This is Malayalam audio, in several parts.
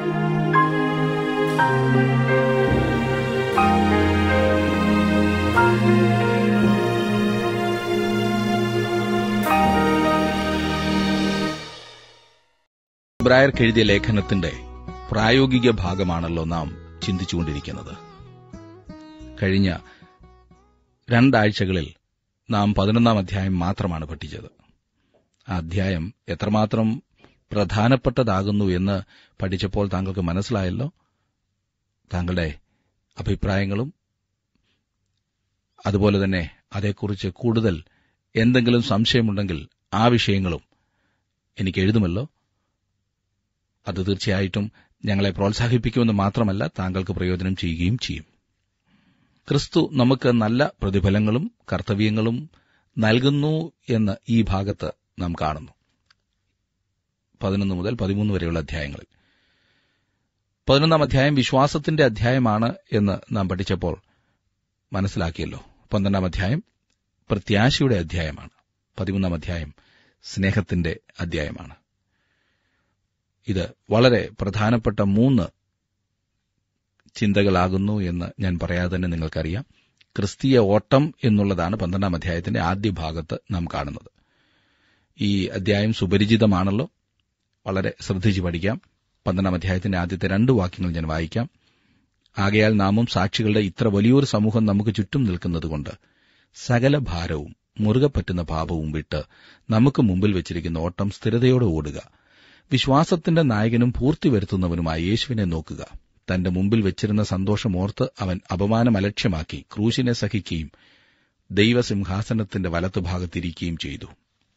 ഇബ്രായർക്ക് എഴുതിയ ലേഖനത്തിന്റെ പ്രായോഗിക ഭാഗമാണല്ലോ നാം ചിന്തിച്ചുകൊണ്ടിരിക്കുന്നത് കഴിഞ്ഞ രണ്ടാഴ്ചകളിൽ നാം പതിനൊന്നാം അധ്യായം മാത്രമാണ് പഠിച്ചത് ആ അധ്യായം എത്രമാത്രം പ്രധാനപ്പെട്ടതാകുന്നു എന്ന് പഠിച്ചപ്പോൾ താങ്കൾക്ക് മനസ്സിലായല്ലോ താങ്കളുടെ അഭിപ്രായങ്ങളും അതുപോലെ തന്നെ അതേക്കുറിച്ച് കൂടുതൽ എന്തെങ്കിലും സംശയമുണ്ടെങ്കിൽ ആ വിഷയങ്ങളും എനിക്ക് എഴുതുമല്ലോ അത് തീർച്ചയായിട്ടും ഞങ്ങളെ പ്രോത്സാഹിപ്പിക്കുമെന്ന് മാത്രമല്ല താങ്കൾക്ക് പ്രയോജനം ചെയ്യുകയും ചെയ്യും ക്രിസ്തു നമുക്ക് നല്ല പ്രതിഫലങ്ങളും കർത്തവ്യങ്ങളും നൽകുന്നു എന്ന് ഈ ഭാഗത്ത് നാം കാണുന്നു പതിനൊന്ന് മുതൽ പതിമൂന്ന് വരെയുള്ള അധ്യായങ്ങളിൽ പതിനൊന്നാം അധ്യായം വിശ്വാസത്തിന്റെ അധ്യായമാണ് എന്ന് നാം പഠിച്ചപ്പോൾ മനസ്സിലാക്കിയല്ലോ പന്ത്രണ്ടാം അധ്യായം പ്രത്യാശയുടെ അധ്യായമാണ് പതിമൂന്നാം അധ്യായം സ്നേഹത്തിന്റെ അധ്യായമാണ് ഇത് വളരെ പ്രധാനപ്പെട്ട മൂന്ന് ചിന്തകളാകുന്നു എന്ന് ഞാൻ പറയാതെ തന്നെ നിങ്ങൾക്കറിയാം ക്രിസ്തീയ ഓട്ടം എന്നുള്ളതാണ് പന്ത്രണ്ടാം അധ്യായത്തിന്റെ ആദ്യ ഭാഗത്ത് നാം കാണുന്നത് ഈ അധ്യായം സുപരിചിതമാണല്ലോ വളരെ ശ്രദ്ധിച്ചു പഠിക്കാം പന്ത്രണ്ടാം അധ്യായത്തിന്റെ ആദ്യത്തെ രണ്ട് വാക്യങ്ങൾ ഞാൻ വായിക്കാം ആകയാൽ നാമും സാക്ഷികളുടെ ഇത്ര വലിയൊരു സമൂഹം നമുക്ക് ചുറ്റും നിൽക്കുന്നതുകൊണ്ട് സകല ഭാരവും മുറുകെ പറ്റുന്ന പാപവും വിട്ട് നമുക്ക് മുമ്പിൽ വെച്ചിരിക്കുന്ന ഓട്ടം സ്ഥിരതയോടെ ഓടുക വിശ്വാസത്തിന്റെ നായകനും പൂർത്തി വരുത്തുന്നവനുമായ യേശുവിനെ നോക്കുക തന്റെ മുമ്പിൽ വെച്ചിരുന്ന സന്തോഷം ഓർത്ത് അവൻ അപമാനം അലക്ഷ്യമാക്കി ക്രൂശിനെ സഹിക്കുകയും ദൈവസിംഹാസനത്തിന്റെ വലത്തുഭാഗത്തിരിക്കുകയും ചെയ്തു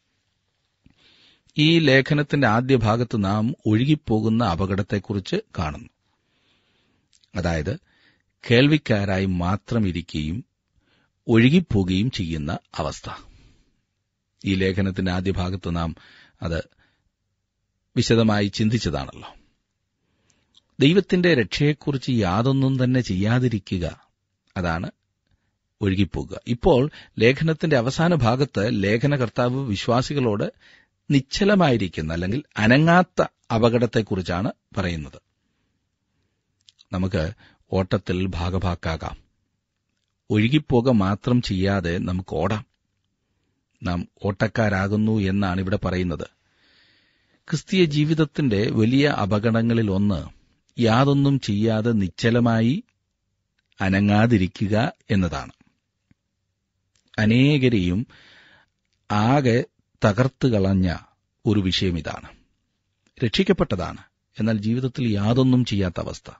ഈ ലേഖനത്തിന്റെ ആദ്യ ഭാഗത്ത് നാം ഒഴുകിപ്പോകുന്ന അപകടത്തെക്കുറിച്ച് കാണുന്നു അതായത് കേൾവിക്കാരായി മാത്രം ഇരിക്കുകയും ഒഴുകിപ്പോകുകയും ചെയ്യുന്ന അവസ്ഥ ഈ ലേഖനത്തിന്റെ ആദ്യ ഭാഗത്ത് നാം അത് വിശദമായി ചിന്തിച്ചതാണല്ലോ ദൈവത്തിന്റെ രക്ഷയെക്കുറിച്ച് യാതൊന്നും തന്നെ ചെയ്യാതിരിക്കുക അതാണ് ഒഴുകിപ്പോകുക ഇപ്പോൾ ലേഖനത്തിന്റെ അവസാന ഭാഗത്ത് ലേഖനകർത്താവ് വിശ്വാസികളോട് നിശ്ചലമായിരിക്കുന്ന അല്ലെങ്കിൽ അനങ്ങാത്ത അപകടത്തെക്കുറിച്ചാണ് പറയുന്നത് നമുക്ക് ഓട്ടത്തിൽ ഭാഗഭാക്കാകാം ഒഴുകിപ്പോക മാത്രം ചെയ്യാതെ നമുക്ക് ഓടാം നാം ഓട്ടക്കാരാകുന്നു എന്നാണ് ഇവിടെ പറയുന്നത് ക്രിസ്തീയ ജീവിതത്തിന്റെ വലിയ അപകടങ്ങളിൽ ഒന്ന് യാതൊന്നും ചെയ്യാതെ നിശ്ചലമായി അനങ്ങാതിരിക്കുക എന്നതാണ് അനേകരെയും ആകെ തകർത്തു കളഞ്ഞ ഒരു വിഷയം ഇതാണ് രക്ഷിക്കപ്പെട്ടതാണ് എന്നാൽ ജീവിതത്തിൽ യാതൊന്നും ചെയ്യാത്ത അവസ്ഥ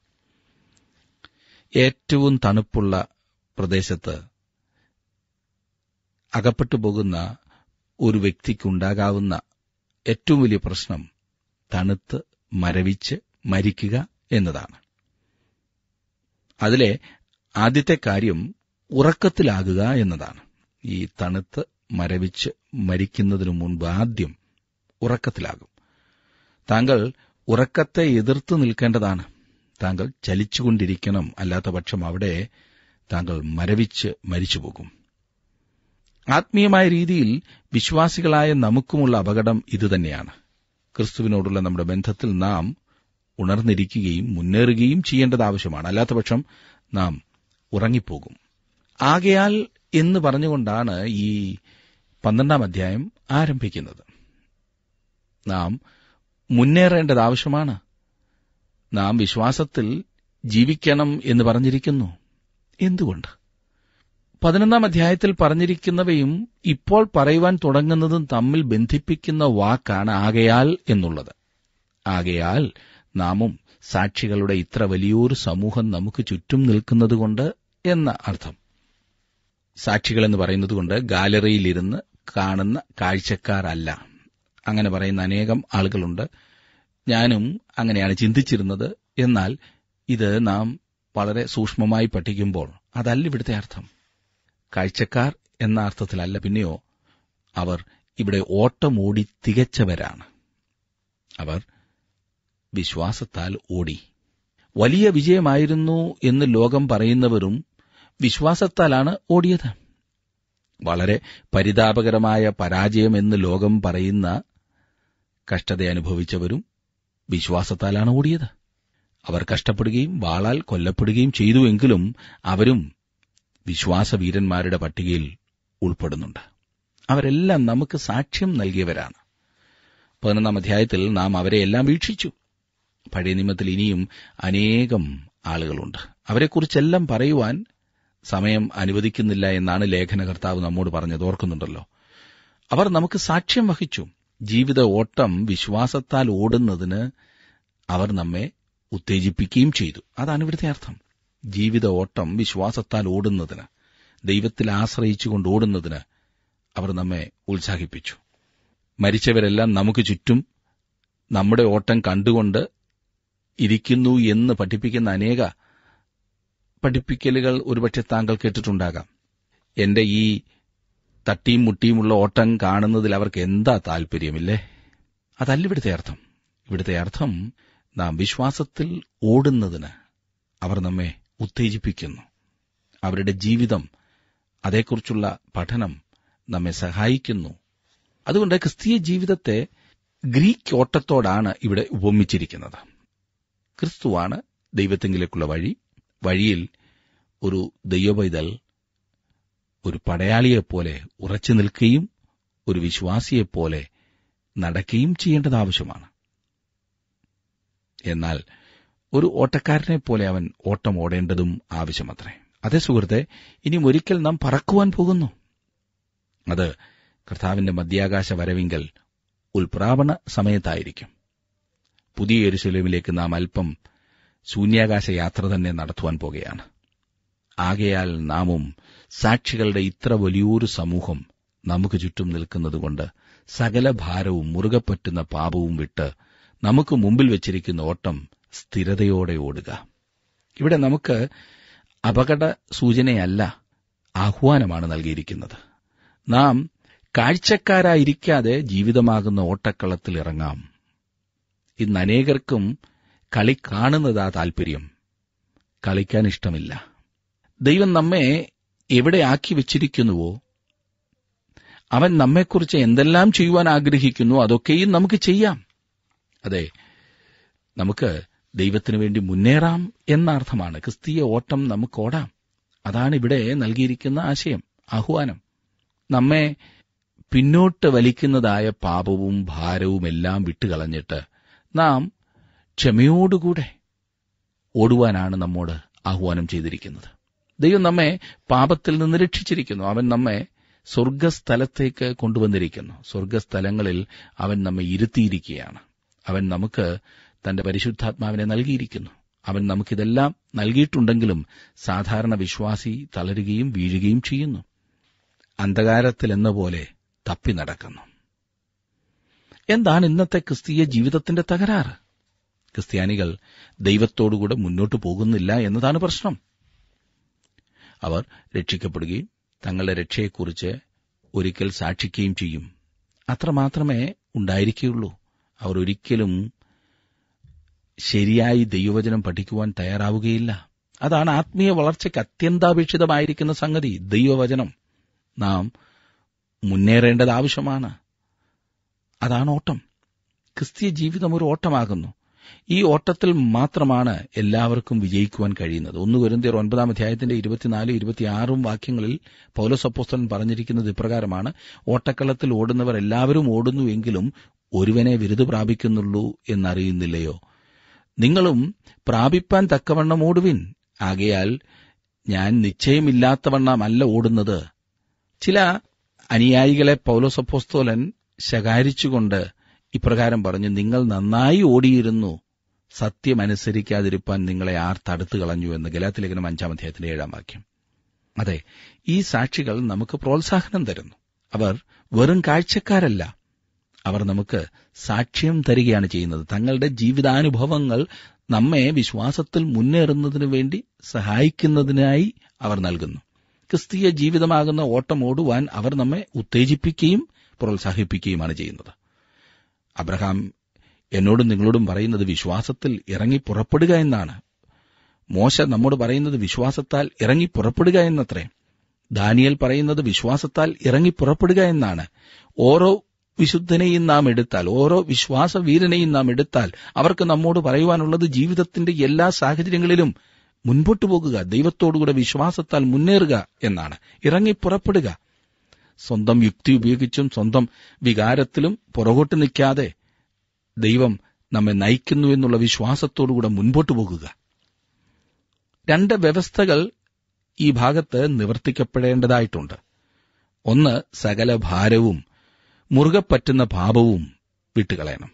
ഏറ്റവും തണുപ്പുള്ള പ്രദേശത്ത് അകപ്പെട്ടു പോകുന്ന ഒരു വ്യക്തിക്കുണ്ടാകാവുന്ന ഏറ്റവും വലിയ പ്രശ്നം തണുത്ത് മരവിച്ച് മരിക്കുക എന്നതാണ് അതിലെ ആദ്യത്തെ കാര്യം ഉറക്കത്തിലാകുക എന്നതാണ് ഈ തണുത്ത് മരവിച്ച് മരിക്കുന്നതിനു മുൻപ് ആദ്യം ഉറക്കത്തിലാകും താങ്കൾ ഉറക്കത്തെ എതിർത്ത് നിൽക്കേണ്ടതാണ് താങ്കൾ ചലിച്ചുകൊണ്ടിരിക്കണം അല്ലാത്ത പക്ഷം അവിടെ താങ്കൾ മരവിച്ച് മരിച്ചുപോകും ആത്മീയമായ രീതിയിൽ വിശ്വാസികളായ നമുക്കുമുള്ള അപകടം ഇതുതന്നെയാണ് ക്രിസ്തുവിനോടുള്ള നമ്മുടെ ബന്ധത്തിൽ നാം ഉണർന്നിരിക്കുകയും മുന്നേറുകയും ചെയ്യേണ്ടത് ആവശ്യമാണ് അല്ലാത്തപക്ഷം നാം ഉറങ്ങിപ്പോകും ആകയാൽ എന്ന് പറഞ്ഞുകൊണ്ടാണ് ഈ പന്ത്രണ്ടാം അധ്യായം ആരംഭിക്കുന്നത് നാം മുന്നേറേണ്ടത് ആവശ്യമാണ് നാം വിശ്വാസത്തിൽ ജീവിക്കണം എന്ന് പറഞ്ഞിരിക്കുന്നു എന്തുകൊണ്ട് പതിനൊന്നാം അധ്യായത്തിൽ പറഞ്ഞിരിക്കുന്നവയും ഇപ്പോൾ പറയുവാൻ തുടങ്ങുന്നതും തമ്മിൽ ബന്ധിപ്പിക്കുന്ന വാക്കാണ് ആകയാൽ എന്നുള്ളത് ആകയാൽ നാമും സാക്ഷികളുടെ ഇത്ര വലിയൊരു സമൂഹം നമുക്ക് ചുറ്റും നിൽക്കുന്നതുകൊണ്ട് എന്ന അർത്ഥം സാക്ഷികൾ എന്ന് പറയുന്നതുകൊണ്ട് ഗാലറിയിലിരുന്ന് കാണുന്ന കാഴ്ചക്കാരല്ല അങ്ങനെ പറയുന്ന അനേകം ആളുകളുണ്ട് ഞാനും അങ്ങനെയാണ് ചിന്തിച്ചിരുന്നത് എന്നാൽ ഇത് നാം വളരെ സൂക്ഷ്മമായി പഠിക്കുമ്പോൾ അതല്ല ഇവിടുത്തെ അർത്ഥം കാഴ്ചക്കാർ എന്ന അർത്ഥത്തിലല്ല പിന്നെയോ അവർ ഇവിടെ ഓട്ടമോടി തികച്ചവരാണ് അവർ വിശ്വാസത്താൽ ഓടി വലിയ വിജയമായിരുന്നു എന്ന് ലോകം പറയുന്നവരും വിശ്വാസത്താലാണ് ഓടിയത് വളരെ പരിതാപകരമായ പരാജയം എന്ന് ലോകം പറയുന്ന കഷ്ടത അനുഭവിച്ചവരും വിശ്വാസത്താലാണ് ഓടിയത് അവർ കഷ്ടപ്പെടുകയും വാളാൽ കൊല്ലപ്പെടുകയും ചെയ്തുവെങ്കിലും അവരും വിശ്വാസവീരന്മാരുടെ പട്ടികയിൽ ഉൾപ്പെടുന്നുണ്ട് അവരെല്ലാം നമുക്ക് സാക്ഷ്യം നൽകിയവരാണ് പതിനൊന്നാം അധ്യായത്തിൽ നാം അവരെ എല്ലാം വീക്ഷിച്ചു പഴയ നിയമത്തിൽ ഇനിയും അനേകം ആളുകളുണ്ട് അവരെക്കുറിച്ചെല്ലാം പറയുവാൻ സമയം അനുവദിക്കുന്നില്ല എന്നാണ് ലേഖനകർത്താവ് നമ്മോട് പറഞ്ഞത് ഓർക്കുന്നുണ്ടല്ലോ അവർ നമുക്ക് സാക്ഷ്യം വഹിച്ചു ജീവിത ഓട്ടം വിശ്വാസത്താൽ ഓടുന്നതിന് അവർ നമ്മെ ഉത്തേജിപ്പിക്കുകയും ചെയ്തു അതാണ് ഇവിടുത്തെ അർത്ഥം ജീവിത ഓട്ടം വിശ്വാസത്താൽ ഓടുന്നതിന് ദൈവത്തിൽ ആശ്രയിച്ചുകൊണ്ട് ഓടുന്നതിന് അവർ നമ്മെ ഉത്സാഹിപ്പിച്ചു മരിച്ചവരെല്ലാം നമുക്ക് ചുറ്റും നമ്മുടെ ഓട്ടം കണ്ടുകൊണ്ട് ഇരിക്കുന്നു എന്ന് പഠിപ്പിക്കുന്ന അനേക പഠിപ്പിക്കലുകൾ ഒരുപക്ഷെ താങ്കൾ കേട്ടിട്ടുണ്ടാകാം എന്റെ ഈ തട്ടിയും മുട്ടിയുമുള്ള ഓട്ടം കാണുന്നതിൽ അവർക്ക് എന്താ താൽപര്യമില്ലേ അതല്ല ഇവിടുത്തെ അർത്ഥം ഇവിടുത്തെ അർത്ഥം നാം വിശ്വാസത്തിൽ ഓടുന്നതിന് അവർ നമ്മെ ഉത്തേജിപ്പിക്കുന്നു അവരുടെ ജീവിതം അതേക്കുറിച്ചുള്ള പഠനം നമ്മെ സഹായിക്കുന്നു അതുകൊണ്ട് ക്രിസ്തീയ ജീവിതത്തെ ഗ്രീക്ക് ഓട്ടത്തോടാണ് ഇവിടെ ഉപമിച്ചിരിക്കുന്നത് ക്രിസ്തുവാണ് ദൈവത്തെങ്കിലേക്കുള്ള വഴി വഴിയിൽ ഒരു ദൈവപൈതൽ ഒരു പടയാളിയെപ്പോലെ ഉറച്ചു നിൽക്കുകയും ഒരു വിശ്വാസിയെപ്പോലെ നടക്കുകയും ചെയ്യേണ്ടത് ആവശ്യമാണ് എന്നാൽ ഒരു ഓട്ടക്കാരനെ പോലെ അവൻ ഓട്ടം ഓടേണ്ടതും ആവശ്യമത്രേ അതേ സുഹൃത്തെ ഇനിയും ഒരിക്കൽ നാം പറക്കുവാൻ പോകുന്നു അത് കർത്താവിന്റെ മധ്യാകാശ വരവിങ്കൽ ഉൽപ്രാപണ സമയത്തായിരിക്കും പുതിയ യെരുശലേമിലേക്ക് നാം അല്പം ശൂന്യാകാശ യാത്ര തന്നെ നടത്തുവാൻ പോകുകയാണ് ആകയാൽ നാമും സാക്ഷികളുടെ ഇത്ര വലിയൊരു സമൂഹം നമുക്ക് ചുറ്റും നിൽക്കുന്നതുകൊണ്ട് സകല ഭാരവും മുറുകെ പറ്റുന്ന പാപവും വിട്ട് നമുക്ക് മുമ്പിൽ വെച്ചിരിക്കുന്ന ഓട്ടം സ്ഥിരതയോടെ ഓടുക ഇവിടെ നമുക്ക് അപകട സൂചനയല്ല ആഹ്വാനമാണ് നൽകിയിരിക്കുന്നത് നാം കാഴ്ചക്കാരായിരിക്കാതെ ജീവിതമാകുന്ന ഓട്ടക്കളത്തിൽ ഇറങ്ങാം ഇന്ന് അനേകർക്കും കളി കാണുന്നതാ താൽപര്യം കളിക്കാൻ ഇഷ്ടമില്ല ദൈവം നമ്മെ എവിടെ ആക്കി വെച്ചിരിക്കുന്നുവോ അവൻ നമ്മെക്കുറിച്ച് എന്തെല്ലാം ചെയ്യുവാൻ ആഗ്രഹിക്കുന്നു അതൊക്കെയും നമുക്ക് ചെയ്യാം അതെ നമുക്ക് ദൈവത്തിനു വേണ്ടി മുന്നേറാം എന്ന അർത്ഥമാണ് ക്രിസ്തീയ ഓട്ടം നമുക്ക് ഓടാം അതാണ് ഇവിടെ നൽകിയിരിക്കുന്ന ആശയം ആഹ്വാനം നമ്മെ പിന്നോട്ട് വലിക്കുന്നതായ പാപവും ഭാരവും എല്ലാം വിട്ടുകളഞ്ഞിട്ട് നാം ക്ഷമയോടുകൂടെ ഓടുവാനാണ് നമ്മോട് ആഹ്വാനം ചെയ്തിരിക്കുന്നത് ദൈവം നമ്മെ പാപത്തിൽ നിന്ന് രക്ഷിച്ചിരിക്കുന്നു അവൻ നമ്മെ സ്വർഗസ്ഥലത്തേക്ക് കൊണ്ടുവന്നിരിക്കുന്നു സ്വർഗസ്ഥലങ്ങളിൽ അവൻ നമ്മെ ഇരുത്തിയിരിക്കുകയാണ് അവൻ നമുക്ക് തന്റെ പരിശുദ്ധാത്മാവിനെ നൽകിയിരിക്കുന്നു അവൻ നമുക്കിതെല്ലാം നൽകിയിട്ടുണ്ടെങ്കിലും സാധാരണ വിശ്വാസി തളരുകയും വീഴുകയും ചെയ്യുന്നു അന്ധകാരത്തിൽ എന്ന പോലെ തപ്പി നടക്കുന്നു എന്താണ് ഇന്നത്തെ ക്രിസ്തീയ ജീവിതത്തിന്റെ തകരാറ് ക്രിസ്ത്യാനികൾ ദൈവത്തോടുകൂടെ മുന്നോട്ടു പോകുന്നില്ല എന്നതാണ് പ്രശ്നം അവർ രക്ഷിക്കപ്പെടുകയും തങ്ങളുടെ രക്ഷയെക്കുറിച്ച് ഒരിക്കൽ സാക്ഷിക്കുകയും ചെയ്യും അത്രമാത്രമേ ഉണ്ടായിരിക്കുകയുള്ളൂ അവർ ഒരിക്കലും ശരിയായി ദൈവവചനം പഠിക്കുവാൻ തയ്യാറാവുകയില്ല അതാണ് ആത്മീയ വളർച്ചയ്ക്ക് അത്യന്താപേക്ഷിതമായിരിക്കുന്ന സംഗതി ദൈവവചനം നാം മുന്നേറേണ്ടത് ആവശ്യമാണ് അതാണ് ഓട്ടം ക്രിസ്തീയ ജീവിതം ഒരു ഓട്ടമാകുന്നു ഈ ഓട്ടത്തിൽ മാത്രമാണ് എല്ലാവർക്കും വിജയിക്കുവാൻ കഴിയുന്നത് ഒന്ന് കുരുന്തിയർ ഒൻപതാം അധ്യായത്തിന്റെ ഇരുപത്തിനാലും ഇരുപത്തിയാറും വാക്യങ്ങളിൽ പൗലസപ്പോസ്തലൻ പറഞ്ഞിരിക്കുന്നത് ഇപ്രകാരമാണ് ഓട്ടക്കളത്തിൽ ഓടുന്നവർ എല്ലാവരും ഓടുന്നുവെങ്കിലും ഒരുവനെ വിരുദ് പ്രാപിക്കുന്നുള്ളൂ എന്നറിയുന്നില്ലയോ നിങ്ങളും പ്രാപിപ്പാൻ തക്കവണ്ണം ഓടുവിൻ ആകയാൽ ഞാൻ നിശ്ചയമില്ലാത്തവണ്ണമല്ല ഓടുന്നത് ചില അനുയായികളെ പൗലോസപ്പോസ്തോലൻ ശകാരിച്ചുകൊണ്ട് ഇപ്രകാരം പറഞ്ഞു നിങ്ങൾ നന്നായി ഓടിയിരുന്നു സത്യമനുസരിക്കാതിരിപ്പാൻ നിങ്ങളെ ആർ തടുത്തു കളഞ്ഞു എന്ന് ഗലാത്തിലേഖനം അഞ്ചാം അധ്യായത്തിന്റെ ഏഴാം വാക്യം അതെ ഈ സാക്ഷികൾ നമുക്ക് പ്രോത്സാഹനം തരുന്നു അവർ വെറും കാഴ്ചക്കാരല്ല അവർ നമുക്ക് സാക്ഷ്യം തരികയാണ് ചെയ്യുന്നത് തങ്ങളുടെ ജീവിതാനുഭവങ്ങൾ നമ്മെ വിശ്വാസത്തിൽ മുന്നേറുന്നതിനു വേണ്ടി സഹായിക്കുന്നതിനായി അവർ നൽകുന്നു ക്രിസ്തീയ ജീവിതമാകുന്ന ഓട്ടം ഓടുവാൻ അവർ നമ്മെ ഉത്തേജിപ്പിക്കുകയും പ്രോത്സാഹിപ്പിക്കുകയുമാണ് ചെയ്യുന്നത് അബ്രഹാം എന്നോടും നിങ്ങളോടും പറയുന്നത് വിശ്വാസത്തിൽ ഇറങ്ങി പുറപ്പെടുക എന്നാണ് മോശ നമ്മോട് പറയുന്നത് വിശ്വാസത്താൽ ഇറങ്ങി പുറപ്പെടുക എന്നത്രേ ദാനിയൽ പറയുന്നത് വിശ്വാസത്താൽ ഇറങ്ങി പുറപ്പെടുക എന്നാണ് ഓരോ വിശുദ്ധനെയും നാം എടുത്താൽ ഓരോ വിശ്വാസ വീരനെയും നാം എടുത്താൽ അവർക്ക് നമ്മോട് പറയുവാനുള്ളത് ജീവിതത്തിന്റെ എല്ലാ സാഹചര്യങ്ങളിലും മുൻപോട്ടു പോകുക ദൈവത്തോടുകൂടെ വിശ്വാസത്താൽ മുന്നേറുക എന്നാണ് ഇറങ്ങി പുറപ്പെടുക സ്വന്തം യുക്തി ഉപയോഗിച്ചും സ്വന്തം വികാരത്തിലും പുറകോട്ട് നിൽക്കാതെ ദൈവം നമ്മെ നയിക്കുന്നു എന്നുള്ള വിശ്വാസത്തോടുകൂടെ മുൻപോട്ടു പോകുക രണ്ട് വ്യവസ്ഥകൾ ഈ ഭാഗത്ത് നിവർത്തിക്കപ്പെടേണ്ടതായിട്ടുണ്ട് ഒന്ന് സകല ഭാരവും മുറുകെ പറ്റുന്ന പാപവും വിട്ടുകളയണം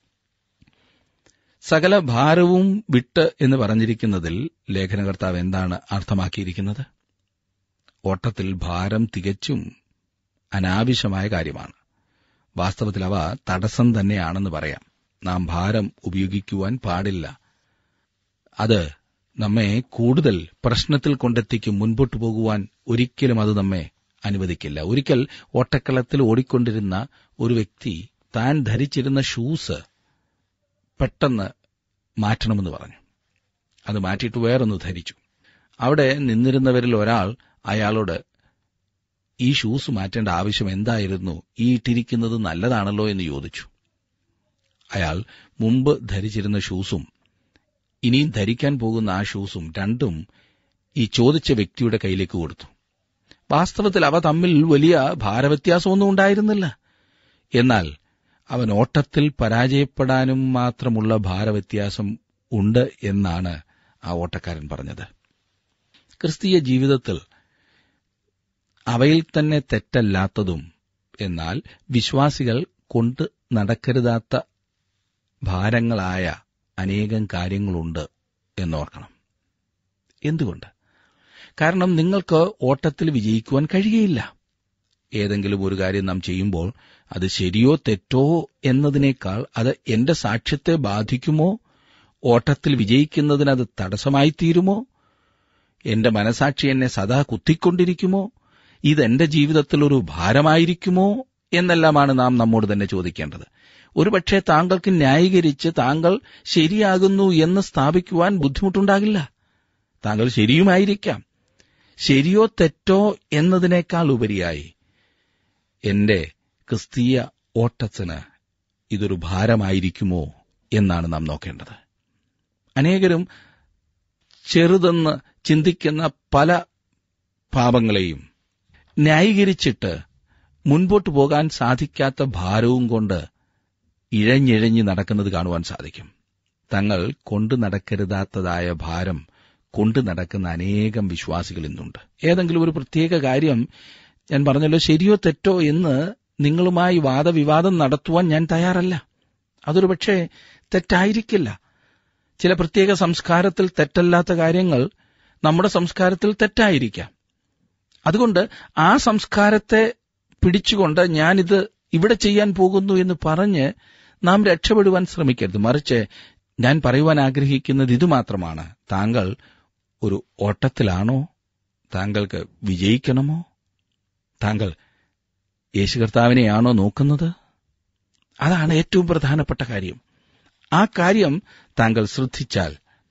സകല ഭാരവും വിട്ട് എന്ന് പറഞ്ഞിരിക്കുന്നതിൽ ലേഖനകർത്താവ് എന്താണ് അർത്ഥമാക്കിയിരിക്കുന്നത് ഓട്ടത്തിൽ ഭാരം തികച്ചും അനാവശ്യമായ കാര്യമാണ് വാസ്തവത്തിൽ അവ തടസ്സം തന്നെയാണെന്ന് പറയാം നാം ഭാരം ഉപയോഗിക്കുവാൻ പാടില്ല അത് നമ്മെ കൂടുതൽ പ്രശ്നത്തിൽ കൊണ്ടെത്തിക്കും മുൻപോട്ടു പോകുവാൻ ഒരിക്കലും അത് നമ്മെ അനുവദിക്കില്ല ഒരിക്കൽ ഓട്ടക്കളത്തിൽ ഓടിക്കൊണ്ടിരുന്ന ഒരു വ്യക്തി താൻ ധരിച്ചിരുന്ന ഷൂസ് പെട്ടെന്ന് മാറ്റണമെന്ന് പറഞ്ഞു അത് മാറ്റിയിട്ട് വേറൊന്ന് ധരിച്ചു അവിടെ നിന്നിരുന്നവരിൽ ഒരാൾ അയാളോട് ഈ ഷൂസ് മാറ്റേണ്ട ആവശ്യം എന്തായിരുന്നു ഈ ഇട്ടിരിക്കുന്നത് നല്ലതാണല്ലോ എന്ന് ചോദിച്ചു അയാൾ മുമ്പ് ധരിച്ചിരുന്ന ഷൂസും ഇനിയും ധരിക്കാൻ പോകുന്ന ആ ഷൂസും രണ്ടും ഈ ചോദിച്ച വ്യക്തിയുടെ കയ്യിലേക്ക് കൊടുത്തു വാസ്തവത്തിൽ അവ തമ്മിൽ വലിയ ഭാരവ്യത്യാസമൊന്നും ഉണ്ടായിരുന്നില്ല എന്നാൽ അവൻ ഓട്ടത്തിൽ പരാജയപ്പെടാനും മാത്രമുള്ള ഭാരവ്യത്യാസം ഉണ്ട് എന്നാണ് ആ ഓട്ടക്കാരൻ പറഞ്ഞത് ക്രിസ്തീയ ജീവിതത്തിൽ അവയിൽ തന്നെ തെറ്റല്ലാത്തതും എന്നാൽ വിശ്വാസികൾ കൊണ്ട് നടക്കരുതാത്ത ഭാരങ്ങളായ അനേകം കാര്യങ്ങളുണ്ട് എന്നോർക്കണം എന്തുകൊണ്ട് കാരണം നിങ്ങൾക്ക് ഓട്ടത്തിൽ വിജയിക്കുവാൻ കഴിയുകയില്ല ഏതെങ്കിലും ഒരു കാര്യം നാം ചെയ്യുമ്പോൾ അത് ശരിയോ തെറ്റോ എന്നതിനേക്കാൾ അത് എന്റെ സാക്ഷ്യത്തെ ബാധിക്കുമോ ഓട്ടത്തിൽ വിജയിക്കുന്നതിന് അത് തടസ്സമായി തീരുമോ എന്റെ മനസാക്ഷി എന്നെ സദാ കുത്തിക്കൊണ്ടിരിക്കുമോ ഇതെന്റെ ജീവിതത്തിൽ ഒരു ഭാരമായിരിക്കുമോ എന്നെല്ലാമാണ് നാം നമ്മോട് തന്നെ ചോദിക്കേണ്ടത് ഒരുപക്ഷെ താങ്കൾക്ക് ന്യായീകരിച്ച് താങ്കൾ ശരിയാകുന്നു എന്ന് സ്ഥാപിക്കുവാൻ ബുദ്ധിമുട്ടുണ്ടാകില്ല താങ്കൾ ശരിയുമായിരിക്കാം ശരിയോ തെറ്റോ എന്നതിനേക്കാൾ ഉപരിയായി എന്റെ ക്രിസ്തീയ ഓട്ടത്തിന് ഇതൊരു ഭാരമായിരിക്കുമോ എന്നാണ് നാം നോക്കേണ്ടത് അനേകരും ചെറുതെന്ന് ചിന്തിക്കുന്ന പല പാപങ്ങളെയും ന്യായീകരിച്ചിട്ട് മുൻപോട്ട് പോകാൻ സാധിക്കാത്ത ഭാരവും കൊണ്ട് ഇഴഞ്ഞിഴഞ്ഞ് നടക്കുന്നത് കാണുവാൻ സാധിക്കും തങ്ങൾ കൊണ്ടു നടക്കരുതാത്തതായ ഭാരം കൊണ്ടു നടക്കുന്ന അനേകം വിശ്വാസികൾ ഇന്നുണ്ട് ഏതെങ്കിലും ഒരു പ്രത്യേക കാര്യം ഞാൻ പറഞ്ഞല്ലോ ശരിയോ തെറ്റോ എന്ന് നിങ്ങളുമായി വാദവിവാദം നടത്തുവാൻ ഞാൻ തയ്യാറല്ല അതൊരു പക്ഷേ തെറ്റായിരിക്കില്ല ചില പ്രത്യേക സംസ്കാരത്തിൽ തെറ്റല്ലാത്ത കാര്യങ്ങൾ നമ്മുടെ സംസ്കാരത്തിൽ തെറ്റായിരിക്കാം അതുകൊണ്ട് ആ സംസ്കാരത്തെ പിടിച്ചുകൊണ്ട് ഞാനിത് ഇവിടെ ചെയ്യാൻ പോകുന്നു എന്ന് പറഞ്ഞ് നാം രക്ഷപ്പെടുവാൻ ശ്രമിക്കരുത് മറിച്ച് ഞാൻ പറയുവാൻ ആഗ്രഹിക്കുന്നത് ഇത് മാത്രമാണ് താങ്കൾ ഒരു ഓട്ടത്തിലാണോ താങ്കൾക്ക് വിജയിക്കണമോ താങ്കൾ യേശു കർത്താവിനെയാണോ നോക്കുന്നത് അതാണ് ഏറ്റവും പ്രധാനപ്പെട്ട കാര്യം ആ കാര്യം താങ്കൾ ശ്രദ്ധിച്ചാൽ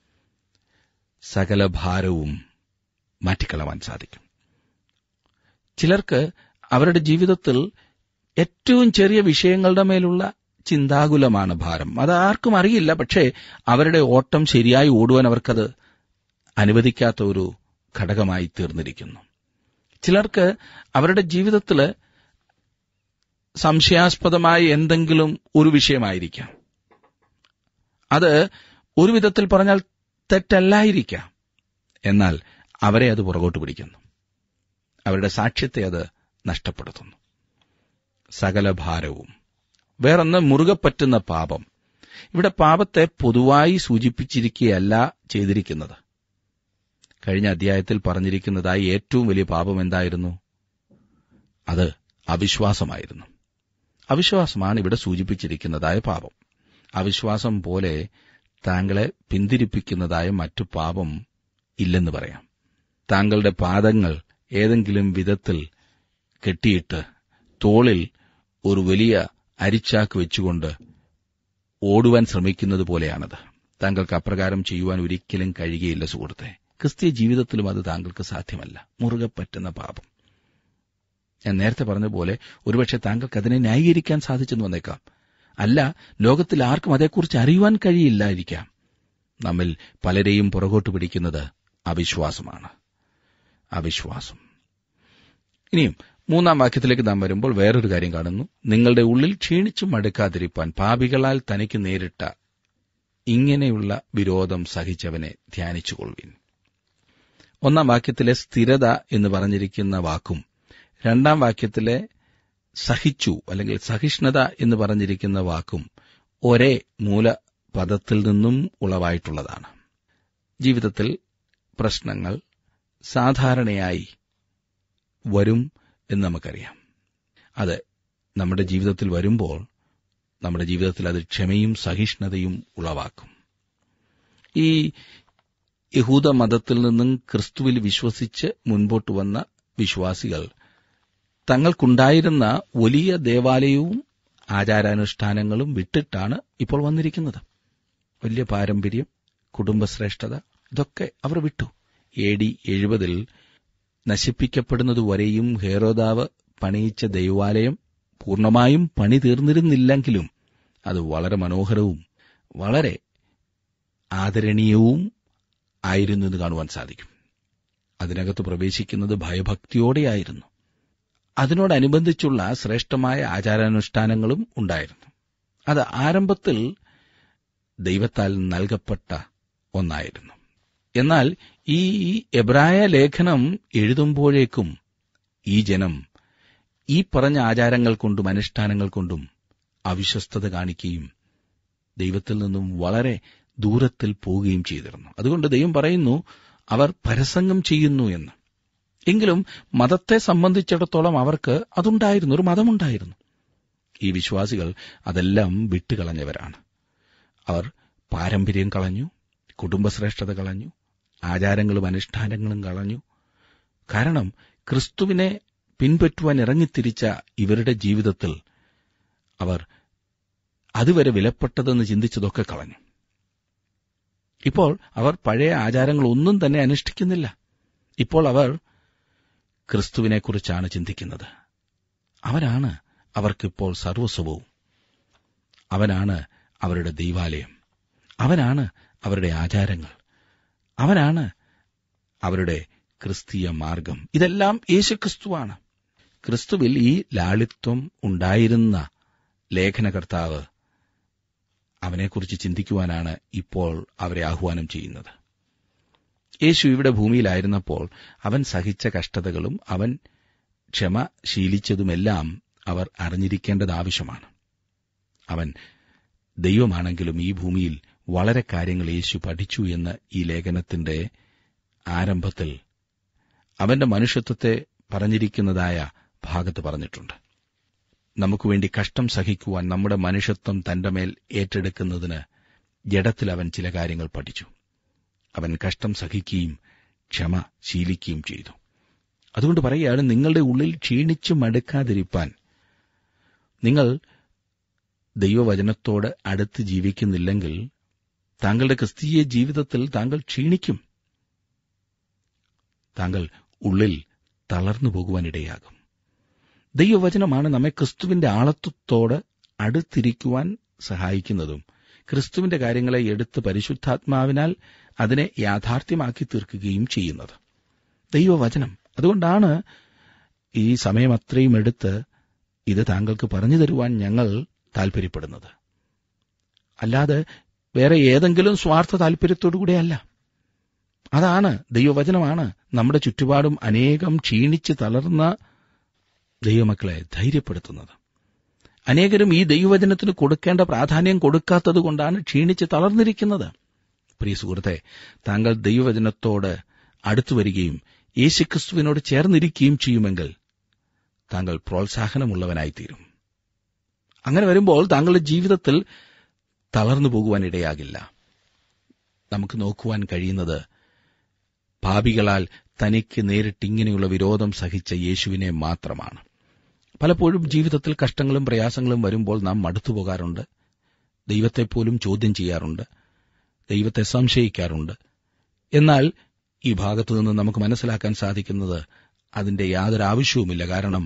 സകല ഭാരവും മാറ്റിക്കളവാൻ സാധിക്കും ചിലർക്ക് അവരുടെ ജീവിതത്തിൽ ഏറ്റവും ചെറിയ വിഷയങ്ങളുടെ മേലുള്ള ചിന്താകുലമാണ് ഭാരം അത് ആർക്കും അറിയില്ല പക്ഷേ അവരുടെ ഓട്ടം ശരിയായി ഓടുവാൻ അവർക്കത് അനുവദിക്കാത്ത ഒരു ഘടകമായി തീർന്നിരിക്കുന്നു ചിലർക്ക് അവരുടെ ജീവിതത്തിൽ സംശയാസ്പദമായ എന്തെങ്കിലും ഒരു വിഷയമായിരിക്കാം അത് ഒരു വിധത്തിൽ പറഞ്ഞാൽ തെറ്റല്ലായിരിക്കാം എന്നാൽ അവരെ അത് പുറകോട്ട് പിടിക്കുന്നു അവരുടെ സാക്ഷ്യത്തെ അത് നഷ്ടപ്പെടുത്തുന്നു സകല ഭാരവും വേറൊന്ന് മുറുകെ പറ്റുന്ന പാപം ഇവിടെ പാപത്തെ പൊതുവായി സൂചിപ്പിച്ചിരിക്കുകയല്ല ചെയ്തിരിക്കുന്നത് കഴിഞ്ഞ അധ്യായത്തിൽ പറഞ്ഞിരിക്കുന്നതായി ഏറ്റവും വലിയ പാപം എന്തായിരുന്നു അത് അവിശ്വാസമായിരുന്നു അവിശ്വാസമാണ് ഇവിടെ സൂചിപ്പിച്ചിരിക്കുന്നതായ പാപം അവിശ്വാസം പോലെ താങ്കളെ പിന്തിരിപ്പിക്കുന്നതായ മറ്റു പാപം ഇല്ലെന്ന് പറയാം താങ്കളുടെ പാദങ്ങൾ ഏതെങ്കിലും വിധത്തിൽ കെട്ടിയിട്ട് തോളിൽ ഒരു വലിയ അരിച്ചാക്ക് വെച്ചുകൊണ്ട് ഓടുവാൻ ശ്രമിക്കുന്നത് പോലെയാണത് താങ്കൾക്ക് അപ്രകാരം ചെയ്യുവാൻ ഒരിക്കലും കഴിയുകയില്ല സുഹൃത്തെ ക്രിസ്തീയ ജീവിതത്തിലും അത് താങ്കൾക്ക് സാധ്യമല്ല മുറുകെ പറ്റുന്ന പാപം ഞാൻ നേരത്തെ പറഞ്ഞ പോലെ ഒരുപക്ഷെ താങ്കൾക്ക് അതിനെ ന്യായീകരിക്കാൻ സാധിച്ചെന്ന് വന്നേക്കാം അല്ല ലോകത്തിൽ ആർക്കും അതേക്കുറിച്ച് അറിയുവാൻ കഴിയില്ലായിരിക്കാം നമ്മിൽ പലരെയും പുറകോട്ട് പിടിക്കുന്നത് അവിശ്വാസമാണ് അവിശ്വാസം ഇനിയും മൂന്നാം വാക്യത്തിലേക്ക് നാം വരുമ്പോൾ വേറൊരു കാര്യം കാണുന്നു നിങ്ങളുടെ ഉള്ളിൽ ക്ഷീണിച്ചു മടുക്കാതിരിപ്പാൻ പാപികളാൽ തനിക്ക് നേരിട്ട ഇങ്ങനെയുള്ള വിരോധം സഹിച്ചവനെ ധ്യാനിച്ചുകൊള്ളുവിൻ ഒന്നാം വാക്യത്തിലെ സ്ഥിരത എന്ന് പറഞ്ഞിരിക്കുന്ന വാക്കും രണ്ടാം വാക്യത്തിലെ സഹിച്ചു അല്ലെങ്കിൽ സഹിഷ്ണുത എന്ന് പറഞ്ഞിരിക്കുന്ന വാക്കും ഒരേ മൂലപദത്തിൽ നിന്നും ഉളവായിട്ടുള്ളതാണ് ജീവിതത്തിൽ പ്രശ്നങ്ങൾ സാധാരണയായി വരും എന്ന് നമുക്കറിയാം അത് നമ്മുടെ ജീവിതത്തിൽ വരുമ്പോൾ നമ്മുടെ ജീവിതത്തിൽ അത് ക്ഷമയും സഹിഷ്ണുതയും ഉളവാക്കും ഈ യഹൂദ മതത്തിൽ നിന്നും ക്രിസ്തുവിൽ വിശ്വസിച്ച് മുൻപോട്ട് വന്ന വിശ്വാസികൾ തങ്ങൾക്കുണ്ടായിരുന്ന വലിയ ദേവാലയവും ആചാരാനുഷ്ഠാനങ്ങളും വിട്ടിട്ടാണ് ഇപ്പോൾ വന്നിരിക്കുന്നത് വലിയ പാരമ്പര്യം കുടുംബശ്രേഷ്ഠത ഇതൊക്കെ അവർ വിട്ടു എ ഡി എഴുപതിൽ നശിപ്പിക്കപ്പെടുന്നതുവരെയും ഹേരോദാവ് പണിയിച്ച ദൈവാലയം പൂർണ്ണമായും പണി തീർന്നിരുന്നില്ലെങ്കിലും അത് വളരെ മനോഹരവും വളരെ ആദരണീയവും ആയിരുന്നു എന്ന് കാണുവാൻ സാധിക്കും അതിനകത്ത് പ്രവേശിക്കുന്നത് ഭയഭക്തിയോടെയായിരുന്നു അതിനോടനുബന്ധിച്ചുള്ള ശ്രേഷ്ഠമായ ആചാരാനുഷ്ഠാനങ്ങളും ഉണ്ടായിരുന്നു അത് ആരംഭത്തിൽ ദൈവത്താൽ നൽകപ്പെട്ട ഒന്നായിരുന്നു എന്നാൽ ഈ എബ്രായ ലേഖനം എഴുതുമ്പോഴേക്കും ഈ ജനം ഈ പറഞ്ഞ ആചാരങ്ങൾ കൊണ്ടും അനുഷ്ഠാനങ്ങൾ കൊണ്ടും അവിശ്വസ്തത കാണിക്കുകയും ദൈവത്തിൽ നിന്നും വളരെ ദൂരത്തിൽ പോവുകയും ചെയ്തിരുന്നു അതുകൊണ്ട് ദൈവം പറയുന്നു അവർ പരസംഗം ചെയ്യുന്നു എന്ന് എങ്കിലും മതത്തെ സംബന്ധിച്ചിടത്തോളം അവർക്ക് അതുണ്ടായിരുന്നു ഒരു മതമുണ്ടായിരുന്നു ഈ വിശ്വാസികൾ അതെല്ലാം വിട്ടുകളഞ്ഞവരാണ് അവർ പാരമ്പര്യം കളഞ്ഞു കുടുംബശ്രേഷ്ഠത കളഞ്ഞു ആചാരങ്ങളും അനുഷ്ഠാനങ്ങളും കളഞ്ഞു കാരണം ക്രിസ്തുവിനെ പിൻപറ്റുവാൻ ഇറങ്ങിത്തിരിച്ച ഇവരുടെ ജീവിതത്തിൽ അവർ അതുവരെ വിലപ്പെട്ടതെന്ന് ചിന്തിച്ചതൊക്കെ കളഞ്ഞു ഇപ്പോൾ അവർ പഴയ ആചാരങ്ങളൊന്നും തന്നെ അനുഷ്ഠിക്കുന്നില്ല ഇപ്പോൾ അവർ ക്രിസ്തുവിനെക്കുറിച്ചാണ് ചിന്തിക്കുന്നത് അവനാണ് അവർക്കിപ്പോൾ സർവസ്വവും അവനാണ് അവരുടെ ദൈവാലയം അവനാണ് അവരുടെ ആചാരങ്ങൾ അവനാണ് അവരുടെ ക്രിസ്തീയ മാർഗം ഇതെല്ലാം യേശുക്രിസ്തുവാണ് ക്രിസ്തുവിൽ ഈ ലാളിത്വം ഉണ്ടായിരുന്ന ലേഖനകർത്താവ് അവനെക്കുറിച്ച് ചിന്തിക്കുവാനാണ് ഇപ്പോൾ അവരെ ആഹ്വാനം ചെയ്യുന്നത് യേശു ഇവിടെ ഭൂമിയിലായിരുന്നപ്പോൾ അവൻ സഹിച്ച കഷ്ടതകളും അവൻ ക്ഷമ ശീലിച്ചതുമെല്ലാം അവർ അറിഞ്ഞിരിക്കേണ്ടത് ആവശ്യമാണ് അവൻ ദൈവമാണെങ്കിലും ഈ ഭൂമിയിൽ വളരെ കാര്യങ്ങൾ യേശു പഠിച്ചു എന്ന് ഈ ലേഖനത്തിന്റെ ആരംഭത്തിൽ അവന്റെ മനുഷ്യത്വത്തെ പറഞ്ഞിരിക്കുന്നതായ ഭാഗത്ത് പറഞ്ഞിട്ടുണ്ട് നമുക്ക് വേണ്ടി കഷ്ടം സഹിക്കുവാൻ നമ്മുടെ മനുഷ്യത്വം തന്റെ മേൽ ഏറ്റെടുക്കുന്നതിന് ജഡത്തിൽ അവൻ ചില കാര്യങ്ങൾ പഠിച്ചു അവൻ കഷ്ടം സഹിക്കുകയും ക്ഷമ ശീലിക്കുകയും ചെയ്തു അതുകൊണ്ട് പറയുകയാണ് നിങ്ങളുടെ ഉള്ളിൽ ക്ഷീണിച്ചു മടുക്കാതിരിപ്പാൻ നിങ്ങൾ ദൈവവചനത്തോട് അടുത്ത് ജീവിക്കുന്നില്ലെങ്കിൽ താങ്കളുടെ ക്രിസ്തീയ ജീവിതത്തിൽ താങ്കൾ ക്ഷീണിക്കും താങ്കൾ ഉള്ളിൽ തളർന്നു പോകുവാനിടയാകും ദൈവവചനമാണ് നമ്മെ ക്രിസ്തുവിന്റെ ആളത്വത്തോട് അടുത്തിരിക്കുവാൻ സഹായിക്കുന്നതും ക്രിസ്തുവിന്റെ കാര്യങ്ങളെ എടുത്ത് പരിശുദ്ധാത്മാവിനാൽ അതിനെ യാഥാർത്ഥ്യമാക്കി തീർക്കുകയും ചെയ്യുന്നത് ദൈവവചനം അതുകൊണ്ടാണ് ഈ സമയം അത്രയും എടുത്ത് ഇത് താങ്കൾക്ക് പറഞ്ഞു തരുവാൻ ഞങ്ങൾ താൽപര്യപ്പെടുന്നത് അല്ലാതെ വേറെ ഏതെങ്കിലും സ്വാർത്ഥ താൽപര്യത്തോടുകൂടെയല്ല അതാണ് ദൈവവചനമാണ് നമ്മുടെ ചുറ്റുപാടും അനേകം ക്ഷീണിച്ച് തളർന്ന ദൈവമക്കളെ ധൈര്യപ്പെടുത്തുന്നത് അനേകരും ഈ ദൈവവചനത്തിന് കൊടുക്കേണ്ട പ്രാധാന്യം കൊടുക്കാത്തതുകൊണ്ടാണ് ക്ഷീണിച്ച് തളർന്നിരിക്കുന്നത് പ്രിയ സുഹൃത്തെ താങ്കൾ ദൈവവചനത്തോട് അടുത്തു വരികയും യേശുക്രിസ്തുവിനോട് ചേർന്നിരിക്കുകയും ചെയ്യുമെങ്കിൽ താങ്കൾ പ്രോത്സാഹനമുള്ളവനായിത്തീരും അങ്ങനെ വരുമ്പോൾ താങ്കളുടെ ജീവിതത്തിൽ തളർന്നു പോകുവാൻ ഇടയാകില്ല നമുക്ക് നോക്കുവാൻ കഴിയുന്നത് പാപികളാൽ തനിക്ക് നേരിട്ടിങ്ങനെയുള്ള വിരോധം സഹിച്ച യേശുവിനെ മാത്രമാണ് പലപ്പോഴും ജീവിതത്തിൽ കഷ്ടങ്ങളും പ്രയാസങ്ങളും വരുമ്പോൾ നാം മടുത്തുപോകാറുണ്ട് ദൈവത്തെപ്പോലും ചോദ്യം ചെയ്യാറുണ്ട് ദൈവത്തെ സംശയിക്കാറുണ്ട് എന്നാൽ ഈ ഭാഗത്തു നിന്ന് നമുക്ക് മനസ്സിലാക്കാൻ സാധിക്കുന്നത് അതിന്റെ യാതൊരു ആവശ്യവുമില്ല കാരണം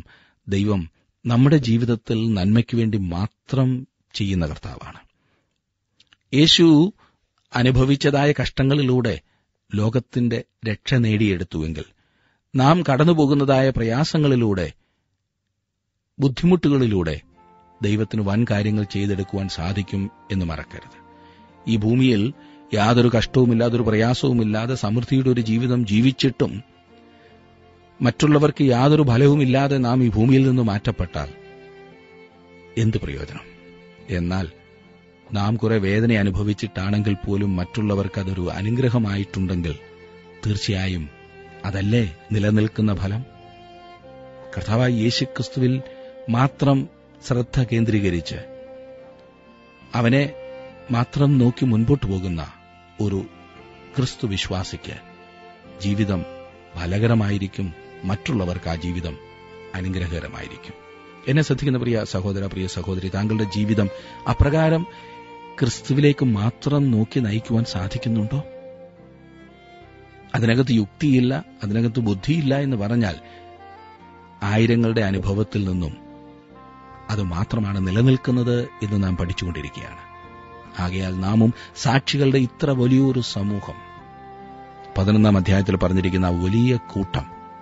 ദൈവം നമ്മുടെ ജീവിതത്തിൽ നന്മയ്ക്ക് വേണ്ടി മാത്രം ചെയ്യുന്ന കർത്താവാണ് യേശു അനുഭവിച്ചതായ കഷ്ടങ്ങളിലൂടെ ലോകത്തിന്റെ രക്ഷ നേടിയെടുത്തുവെങ്കിൽ നാം കടന്നുപോകുന്നതായ പ്രയാസങ്ങളിലൂടെ ബുദ്ധിമുട്ടുകളിലൂടെ ദൈവത്തിന് വൻ കാര്യങ്ങൾ ചെയ്തെടുക്കുവാൻ സാധിക്കും എന്ന് മറക്കരുത് ഈ ഭൂമിയിൽ യാതൊരു കഷ്ടവുമില്ലാതെ ഒരു പ്രയാസവുമില്ലാതെ സമൃദ്ധിയുടെ ഒരു ജീവിതം ജീവിച്ചിട്ടും മറ്റുള്ളവർക്ക് യാതൊരു ഫലവുമില്ലാതെ നാം ഈ ഭൂമിയിൽ നിന്ന് മാറ്റപ്പെട്ടാൽ എന്ത് പ്രയോജനം എന്നാൽ നാം കുറെ വേദന അനുഭവിച്ചിട്ടാണെങ്കിൽ പോലും മറ്റുള്ളവർക്ക് അതൊരു അനുഗ്രഹമായിട്ടുണ്ടെങ്കിൽ തീർച്ചയായും അതല്ലേ നിലനിൽക്കുന്ന ഫലം കർത്താവായ യേശുക്രിസ്തുവിൽ മാത്രം ശ്രദ്ധ കേന്ദ്രീകരിച്ച് അവനെ മാത്രം നോക്കി മുൻപോട്ട് പോകുന്ന ഒരു ക്രിസ്തു വിശ്വാസിക്ക് ജീവിതം ഫലകരമായിരിക്കും മറ്റുള്ളവർക്ക് ആ ജീവിതം അനുഗ്രഹകരമായിരിക്കും എന്നെ ശ്രദ്ധിക്കുന്ന പ്രിയ സഹോദര പ്രിയ സഹോദരി താങ്കളുടെ ജീവിതം അപ്രകാരം ക്രിസ്തുവിലേക്ക് മാത്രം നോക്കി നയിക്കുവാൻ സാധിക്കുന്നുണ്ടോ അതിനകത്ത് യുക്തിയില്ല അതിനകത്ത് ബുദ്ധിയില്ല എന്ന് പറഞ്ഞാൽ ആയിരങ്ങളുടെ അനുഭവത്തിൽ നിന്നും അത് മാത്രമാണ് നിലനിൽക്കുന്നത് എന്ന് നാം പഠിച്ചുകൊണ്ടിരിക്കുകയാണ് ആകയാൽ നാമും സാക്ഷികളുടെ ഇത്ര വലിയൊരു സമൂഹം പതിനൊന്നാം അധ്യായത്തിൽ പറഞ്ഞിരിക്കുന്ന ആ വലിയ കൂട്ടം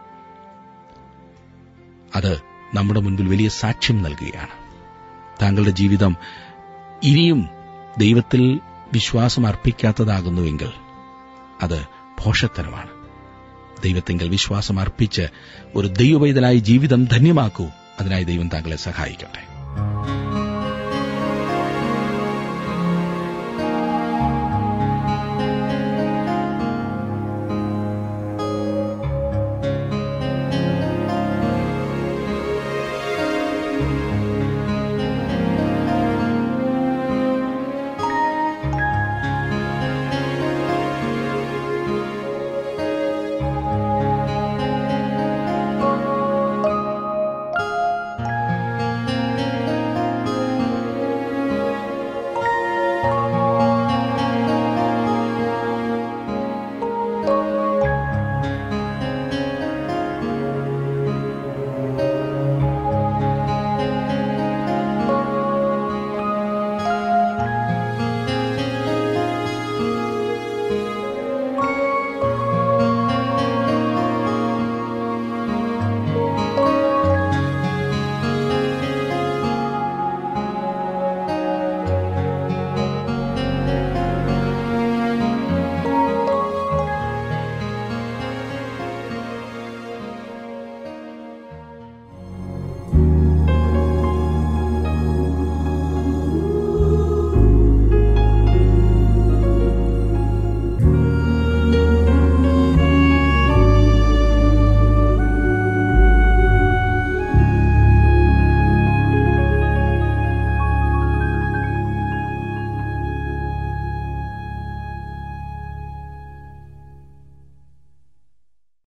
അത് നമ്മുടെ മുൻപിൽ വലിയ സാക്ഷ്യം നൽകുകയാണ് താങ്കളുടെ ജീവിതം ഇനിയും ദൈവത്തിൽ വിശ്വാസം അർപ്പിക്കാത്തതാകുന്നുവെങ്കിൽ അത് ഭോഷത്തരമാണ് ദൈവത്തിങ്കൽ വിശ്വാസം അർപ്പിച്ച് ഒരു ദൈവവൈതനായി ജീവിതം ധന്യമാക്കൂ അതിനായി ദൈവം താങ്കളെ സഹായിക്കട്ടെ